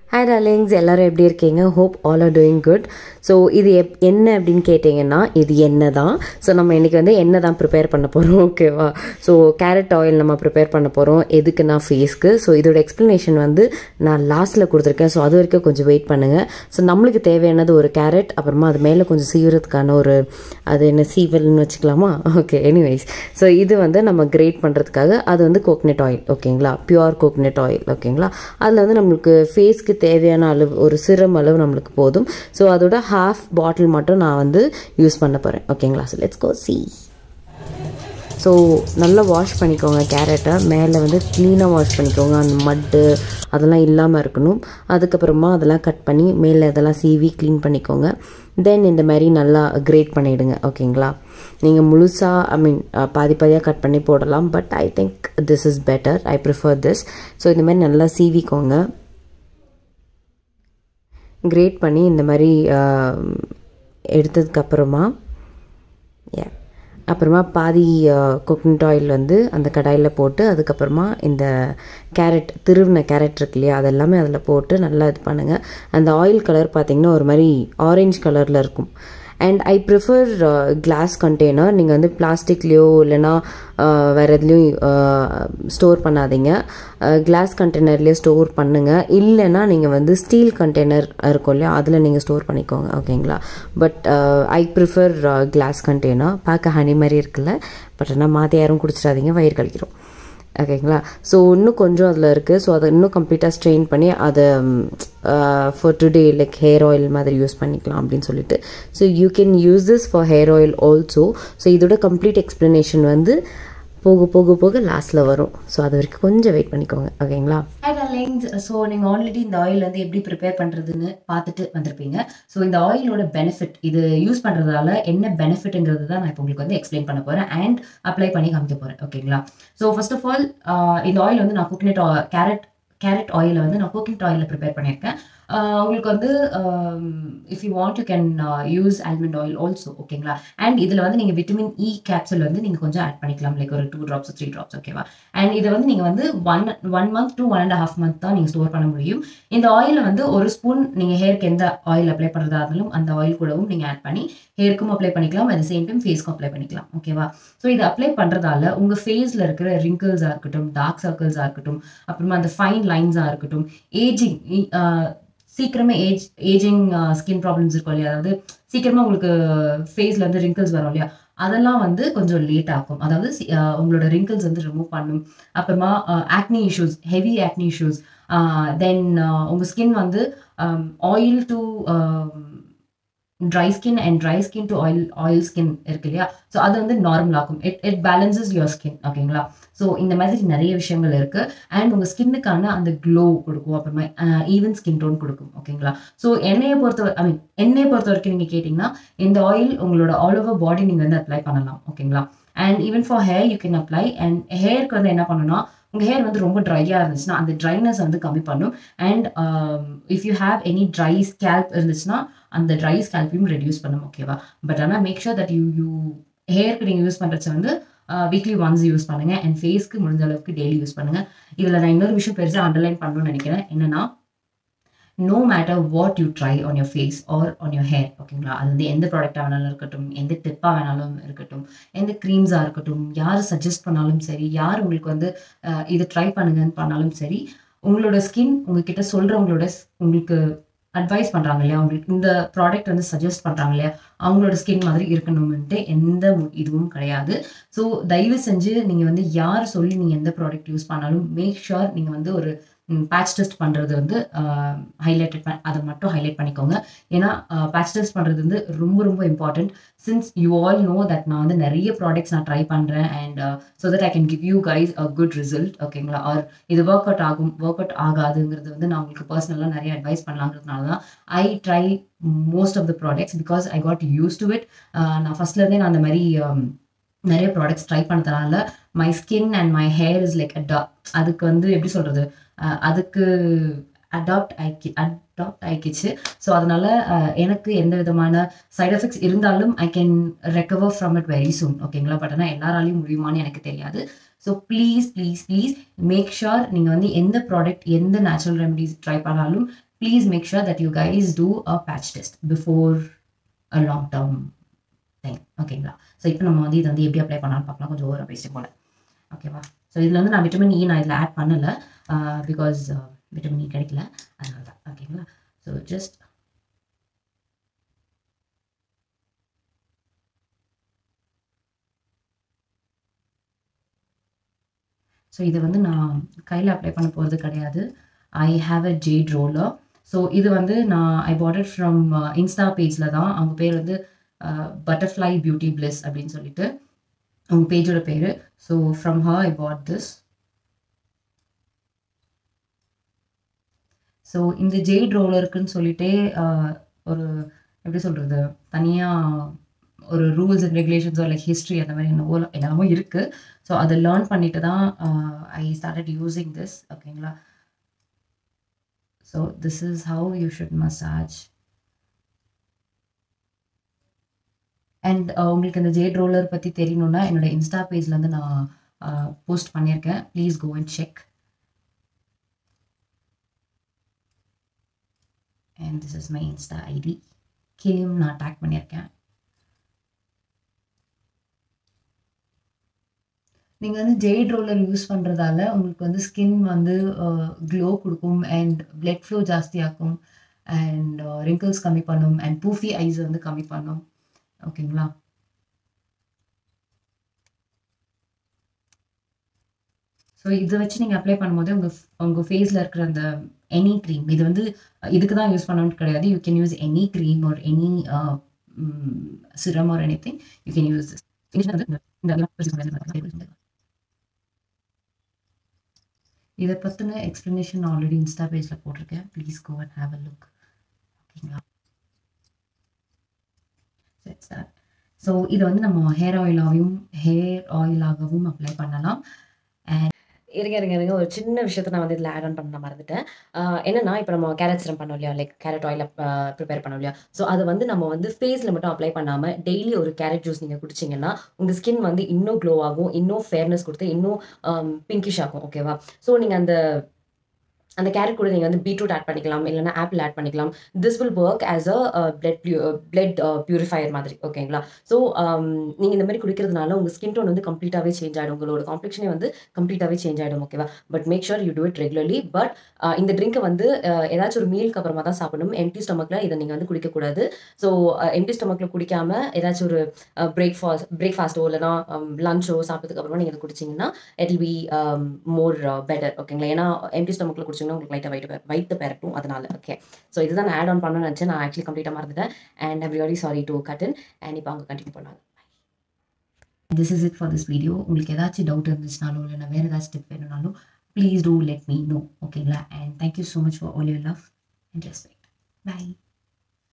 hi darlings எல்லாரும் எப்படி இருக்கீங்க hope all are doing good so இது எப் என்ன அப்படின்னு கேட்டிங்கன்னா இது எண்ணெய் தான் ஸோ நம்ம இன்றைக்கி வந்து எண்ணெய் தான் ப்ரிப்பேர் பண்ண போகிறோம் ஓகேவா ஸோ கேரட் ஆயில் நம்ம ப்ரிப்பேர் பண்ண போகிறோம் எதுக்குன்னா ஃபேஸ்க்கு ஸோ இதோட எக்ஸ்ப்ளனேஷன் வந்து நான் லாஸ்ட்டில் கொடுத்துருக்கேன் ஸோ அது வரைக்கும் கொஞ்சம் வெயிட் பண்ணுங்கள் ஸோ நம்மளுக்கு தேவையானது ஒரு கேரட் அப்புறமா அது மேலே கொஞ்சம் சீவுறதுக்கான ஒரு அது என்ன சீவல்னு வச்சுக்கலாமா ஓகே எனிவைஸ் ஸோ இது வந்து நம்ம கிரேட் பண்ணுறதுக்காக அது வந்து கோகனட் ஆயில் ஓகேங்களா பியூர் கோகனட் ஆயில் ஓகேங்களா அதில் வந்து நம்மளுக்கு ஃபேஸ்க்கு தேவையான அளவு ஒரு சிரம் அளவு நம்மளுக்கு போதும் ஸோ அதோட ஹாஃப் பாட்டில் மட்டும் நான் வந்து யூஸ் பண்ண போகிறேன் ஓகேங்களா so let's go see so நல்லா வாஷ் பண்ணிக்கோங்க கேரட்டை மேலே வந்து க்ளீனாக வாஷ் பண்ணிக்கோங்க அந்த மட்டு அதெல்லாம் இல்லாமல் இருக்கணும் அதுக்கப்புறமா அதெல்லாம் கட் பண்ணி மேலே அதெல்லாம் சீவி க்ளீன் பண்ணிக்கோங்க தென் இந்த மாதிரி நல்லா கிரேட் பண்ணிவிடுங்க ஓகேங்களா நீங்கள் முழுசாக ஐ மீன் பாதி பாதியாக கட் பண்ணி போடலாம் but I think this is better I prefer this so இந்த மாதிரி நல்லா சீவிக்கோங்க கிரேட் பண்ணி இந்த மாதிரி எடுத்ததுக்கப்புறமா ஏ அப்புறமா பாதி கோகனட் ஆயில் வந்து அந்த கடாயில் போட்டு அதுக்கப்புறமா இந்த கேரட் திருவின கேரட் இருக்கு இல்லையா அதெல்லாமே அதில் போட்டு நல்லா இது பண்ணுங்கள் அந்த ஆயில் கலர் பார்த்திங்கன்னா ஒரு மாதிரி ஆரஞ்ச் கலரில் இருக்கும் and I prefer glass container நீங்கள் வந்து பிளாஸ்டிக்லேயோ இல்லைனா வேறு எதுலேயும் ஸ்டோர் பண்ணாதீங்க கிளாஸ் கண்டெய்னர்லேயே ஸ்டோர் பண்ணுங்கள் இல்லைன்னா நீங்கள் வந்து ஸ்டீல் கண்டெய்னர் இருக்கும் இல்லையா அதில் நீங்கள் ஸ்டோர் பண்ணிக்கோங்க ஓகேங்களா but I prefer glass container பார்க்க ஹனி மாதிரி இருக்குல்ல பட் ஆனால் மாற்றி யாரும் குடிச்சிடாதீங்க வயிறு கழிக்கிறோம் ஓகேங்களா ஸோ இன்னும் கொஞ்சம் அதில் இருக்குது ஸோ அதை இன்னும் கம்ப்ளீட்டாக ஸ்ட்ரெயின் பண்ணி அதை for today like hair oil மாதிரி யூஸ் பண்ணிக்கலாம் அப்படின்னு சொல்லிட்டு so you can use this for hair oil also so இதோட கம்ப்ளீட் எக்ஸ்ப்ளனேஷன் வந்து போக போக போக லாஸ்ட்டில் வரும் ஸோ அது வரைக்கும் கொஞ்சம் வெயிட் பண்ணிக்கோங்க ஓகேங்களா ஹாய் டார்லிங்ஸ் ஸோ நீங்கள் ஆல்ரெடி இந்த ஆயில் வந்து எப்படி ப்ரிப்பேர் பண்ணுறதுன்னு பார்த்துட்டு வந்திருப்பீங்க ஸோ இந்த ஆயிலோட பெனிஃபிட் இது யூஸ் பண்ணுறதால என்ன பெனிஃபிட்ங்கிறது தான் நான் இப்போ உங்களுக்கு வந்து எக்ஸ்பிளைன் பண்ண போகிறேன் அண்ட் அப்ளை பண்ணி காமிக்க போகிறேன் ஓகேங்களா ஸோ ஃபர்ஸ்ட் ஆஃப் ஆல் இந்த ஆயில் வந்து நான் கோகனட் கேரட் கேரட் ஆயிலை வந்து நான் கோகனட் ஆயிலில் ப்ரிப்பேர் பண்ணியிருக்கேன் உங்களுக்கு வந்து if you want you can use almond oil also ஓகேங்களா அண்ட் இதில் வந்து நீங்கள் விட்டமின் இ கேப்சூல் வந்து நீங்கள் கொஞ்சம் ஆட் பண்ணிக்கலாம் லைக் ஒரு டூ ட்ராப்ஸ் த்ரீ ட்ராப்ஸ் ஓகேவா அண்ட் இதை வந்து நீங்கள் வந்து one one month two one and half month தான் நீங்கள் ஸ்டோர் பண்ண முடியும் இந்த ஆயிலை வந்து ஒரு ஸ்பூன் நீங்கள் ஹேருக்கு எந்த ஆயில் அப்ளை பண்ணுறதா இருந்தாலும் அந்த ஆயில் கூடவும் நீங்கள் ஆட் பண்ணி ஹேருக்கும் அப்ளை பண்ணிக்கலாம் அட் சேம் டைம் ஃபேஸ்க்கும் அப்ளை பண்ணிக்கலாம் ஓகேவா ஸோ இதை அப்ளை பண்ணுறதால உங்கள் ஃபேஸில் இருக்கிற ரிங்கிள்ஸாக இருக்கட்டும் டார்க் சர்க்கிள்ஸாக இருக்கட்டும் அப்புறமா அந்த ஃபைன் லைன்ஸாக இருக்கட்டும் ஏஜிங் சீக்கிரமே ஏஜ் ஏஜிங் ஸ்கின் ப்ராப்ளம்ஸ் இருக்கும் இல்லையா அதாவது சீக்கிரமாக உங்களுக்கு ஃபேஸில் வந்து ரிங்கிள்ஸ் வரும் இல்லையா அதெல்லாம் வந்து கொஞ்சம் லேட் ஆகும் அதாவது உங்களோட ரிங்கிள்ஸ் வந்து ரிமூவ் பண்ணும் அப்புறமா acne issues heavy acne issues then உங்கள் ஸ்கின் வந்து oil to dry skin and dry skin to oil oil skin இருக்கு இல்லையா ஸோ அது வந்து நார்மல் ஆகும் it it balances your skin ஓகேங்களா ஸோ இந்த மாதிரி நிறைய விஷயங்கள் இருக்கு அண்ட் உங்கள் ஸ்கின்னுக்கான அந்த க்ளோ கொடுக்கும் அப்புறமா ஈவன் ஸ்கின் டோன் கொடுக்கும் ஓகேங்களா ஸோ எண்ணெயை பொறுத்த ஐ மீன் எண்ணெயை பொறுத்த வரைக்கும் நீங்கள் கேட்டிங்கன்னா இந்த ஆயில் உங்களோட ஆல் ஓவர் பாடி நீங்கள் வந்து அப்ளை பண்ணலாம் ஓகேங்களா and even for hair you can apply and ஹேருக்கு வந்து என்ன பண்ணணும்னா உங்கள் ஹேர் வந்து ரொம்ப ட்ரையாக இருந்துச்சுன்னா அந்த ட்ரைனஸ் வந்து கம்மி பண்ணும் and if you have any dry scalp இருந்துச்சுன்னா அந்த ட்ரை ஸ்கேல்ப்பையும் ரெடியூஸ் பண்ணும் ஓகேவா பட் ஆனால் make sure that you you ஹேருக்கு நீங்கள் யூஸ் பண்ணுறச்ச வந்து வீக்லி ஒன்ஸ் யூஸ் பண்ணுங்க அண்ட் ஃபேஸ்க்கு முடிஞ்ச அளவுக்கு டெய்லி யூஸ் பண்ணுங்க இதில் நான் இன்னொரு விஷயம் பெருசாக அண்டர்லைன் பண்ணணும்னு நினைக்கிறேன் என்னன்னா no matter what you try on your face or on your hair ஓகேங்களா அது வந்து எந்த ப்ராடக்டாக வேணாலும் இருக்கட்டும் எந்த டிப்பாக வேணாலும் இருக்கட்டும் எந்த க்ரீம்ஸாக இருக்கட்டும் யார் சஜஸ்ட் பண்ணாலும் சரி யார் உங்களுக்கு வந்து இதை ட்ரை பண்ணுங்கன்னு பண்ணாலும் சரி உங்களோட ஸ்கின் உங்ககிட்ட சொல்கிறவங்களோட உங்களுக்கு அட்வைஸ் பண்ணுறாங்க இல்லையா அவங்களுக்கு இந்த ப்ராடக்ட் வந்து சஜஸ்ட் பண்ணுறாங்க இல்லையா அவங்களோட ஸ்கின் மாதிரி இருக்கணும்ன்ட்டு எந்த இதுவும் கிடையாது ஸோ தயவு செஞ்சு நீங்கள் வந்து யார் சொல்லி நீங்கள் எந்த ப்ராடக்ட் யூஸ் பண்ணாலும் மேக் ஷுர் நீங்கள் வந்து ஒரு பேட்ச் டெஸ்ட் பண்ணுறது வந்து ஹைலைட்டட் பண் அதை மட்டும் ஹைலைட் பண்ணிக்கோங்க ஏன்னா பேட்ச் டெஸ்ட் பண்ணுறது வந்து ரொம்ப ரொம்ப important since you all know that நான் வந்து நிறைய ப்ராடக்ட்ஸ் நான் ட்ரை பண்ணுறேன் and so that I can give you guys a good result ஓகேங்களா ஆர் இது ஒர்க் அவுட் ஆகும் ஒர்க் அவுட் ஆகாதுங்கிறது வந்து நான் உங்களுக்கு பர்சனலாக நிறைய அட்வைஸ் பண்ணலாங்கிறதுனால தான் I try most of the products because I got used to it நான் ஃபர்ஸ்ட்லேருந்தே நான் அந்த மாதிரி நிறைய ப்ராடக்ட்ஸ் ட்ரை பண்ணதுனால my skin and my hair is like அடா அதுக்கு வந்து எப்படி சொல்கிறது அதுக்கு அடாப்ட் ஆக்கி அடாப்ட் ஆயிக்கிச்சு ஸோ அதனால எனக்கு எந்த விதமான சைட் எஃபெக்ட்ஸ் இருந்தாலும் I can recover from it very soon ஓகேங்களா பட் ஆனால் எல்லாராலையும் முடியுமான்னு எனக்கு தெரியாது so please please please make sure நீங்கள் வந்து எந்த ப்ராடக்ட் எந்த நேச்சுரல் ரெமடிஸ் ட்ரை பண்ணாலும் please make sure that you guys do a patch test before a long term thing ஓகேங்களா ஸோ இப்போ நம்ம வந்து இதை வந்து எப்படி அப்ளை பண்ணலாம்னு பார்க்கலாம் கொஞ்சம் ஓவராக பேசிட்டு போல ஓகேவா ஸோ இதில் வந்து நான் விட்டமின் இ நான் இதில் ஆட் பண்ணலை பிகாஸ் விட்டமின் இ கிடைக்கல அதனால தான் ஓகேங்களா ஸோ ஜஸ்ட் ஸோ இதை வந்து நான் கையில் அப்ளை பண்ண போகிறது கிடையாது I have a jade roller so இது வந்து நான் I bought it from insta பேஜில் தான் அவங்க பேர் வந்து பட்டர்ஃப்ளை பியூட்டி பிளஸ் அப்படின்னு சொல்லிட்டு அவங்க பேஜோட பேர் so from her I bought this so இந்த ஜெய்ட் ரோலருக்குன்னு சொல்லிட்டே ஒரு எப்படி சொல்கிறது தனியாக ஒரு ரூல்ஸ் அண்ட் ரெகுலேஷன்ஸோ லைக் ஹிஸ்ட்ரி அந்த மாதிரி என்னவோ என்னமோ இருக்குது ஸோ அதை லேர்ன் பண்ணிட்டு தான் ஐ ஸ்டார்டட் யூஸிங் திஸ் ஓகேங்களா so this is how you should massage and உங்களுக்கு இந்த ஜேட் ரோலர் பற்றி தெரியணுன்னா என்னோட இன்ஸ்டா பேஜ்லேருந்து நான் போஸ்ட் பண்ணியிருக்கேன் please go and check and this is my insta ID கீழேயும் நான் டேக் பண்ணியிருக்கேன் நீங்கள் வந்து ஜெய்ட் ரோலர் யூஸ் பண்ணுறதால உங்களுக்கு வந்து ஸ்கின் வந்து க்ளோ கொடுக்கும் அண்ட் பிளட் ஃப்ளோ ஜாஸ்தியாக்கும் அண்ட் ரிங்கிள்ஸ் கம்மி பண்ணும் அண்ட் பூஃபி ஐஸ் வந்து கம்மி பண்ணும் ஓகேங்களா ஸோ இதை வச்சு நீங்கள் அப்ளை பண்ணும்போது உங்கள் உங்கள் ஃபேஸில் இருக்கிற அந்த எனி க்ரீம் இது வந்து இதுக்கு தான் யூஸ் பண்ணணும்னு கிடையாது you can use any cream ஒரு any serum or any thing you can use இதை பற்றின எக்ஸ்ப்ளனேஷன் ஆல்ரெடி இன்ஸ்டா பேஜில் போட்டிருக்கேன் please go and have a look ஓகேங்களா ஸோ இதை வந்து நம்ம ஹேர் ஆயிலாகவும் ஹேர் ஆயிலாகவும் அப்ளை பண்ணலாம் அண்ட் இருங்க இருங்க இருங்க ஒரு சின்ன விஷயத்த நான் வந்து இதில் ஆட் ஆன் பண்ண மறந்துட்டேன் என்னன்னா இப்போ நம்ம கேரட் சிரம் பண்ணோம் இல்லையா லைக் கேரட் ஆயில் ப்ரிப்பேர் பண்ணோம் இல்லையா ஸோ அதை வந்து நம்ம வந்து ஃபேஸில் மட்டும் அப்ளை பண்ணாமல் டெய்லி ஒரு கேரட் ஜூஸ் நீங்கள் குடிச்சிங்கன்னா உங்கள் ஸ்கின் வந்து இன்னும் க்ளோ ஆகும் இன்னும் ஃபேர்னஸ் கொடுத்து இன்னும் பிங்கிஷ் ஆகும் ஓகேவா ஸோ நீங்கள் அந்த அந்த கேரட் கூட நீங்கள் வந்து பீட்ரூட் ஆட் பண்ணிக்கலாம் இல்லைனா ஆப்பிள் ஆட் பண்ணிக்கலாம் this will work as a blood blood purifier மாதிரி ஓகேங்களா ஸோ நீங்கள் இந்த மாதிரி குடிக்கிறதுனால உங்கள் ஸ்கின் டோன் வந்து கம்ப்ளீட்டாகவே சேஞ்ச் ஆகிடும் உங்களோட காம்ப்ளெக்ஷனே வந்து கம்ப்ளீட்டாகவே சேஞ்ச் ஆகிடும் ஓகேவா but make sure you do it regularly but இந்த ட்ரிங்க்கை வந்து ஏதாச்சும் ஒரு மீலுக்கு அப்புறமா தான் சாப்பிடணும் எம்டி ஸ்டொமக்கில் இதை நீங்கள் வந்து குடிக்கக்கூடாது ஸோ எம்டி ஸ்டொமக்கில் குடிக்காமல் ஏதாச்சும் ஒரு பிரேக்ஃபாஸ்ட் பிரேக்ஃபாஸ்ட்டோ இல்லைனா லஞ்சோ சாப்பிட்டதுக்கு அப்புறமா நீங்கள் இதை குடிச்சிங்கன்னா it will be more better ஓகேங்களா ஏன்னா எம்டி ஸ்டொமக்கில் குடிச்சிங்கன்னா உங்களுக்கு லைட்டாக வயிற்று வயிற்று பெறட்டும் அதனால ஓகே ஸோ இதுதான் நான் ஆட் ஆன் பண்ணணும்னு நினச்சேன் நான் ஆக்சுவலி கம்ப்ளீட்டாக மறந்துட்டேன் and I'm really sorry to cut in and இப்போ அவங்க கண்டினியூ பண்ணாங்க this is it for this video உங்களுக்கு ஏதாச்சும் டவுட் இருந்துச்சுனாலும் இல்லை வேறு ஏதாச்சும் டிப் வேணும்னாலும் please do let me know ஓகேங்களா and thank you so much for all your love and respect by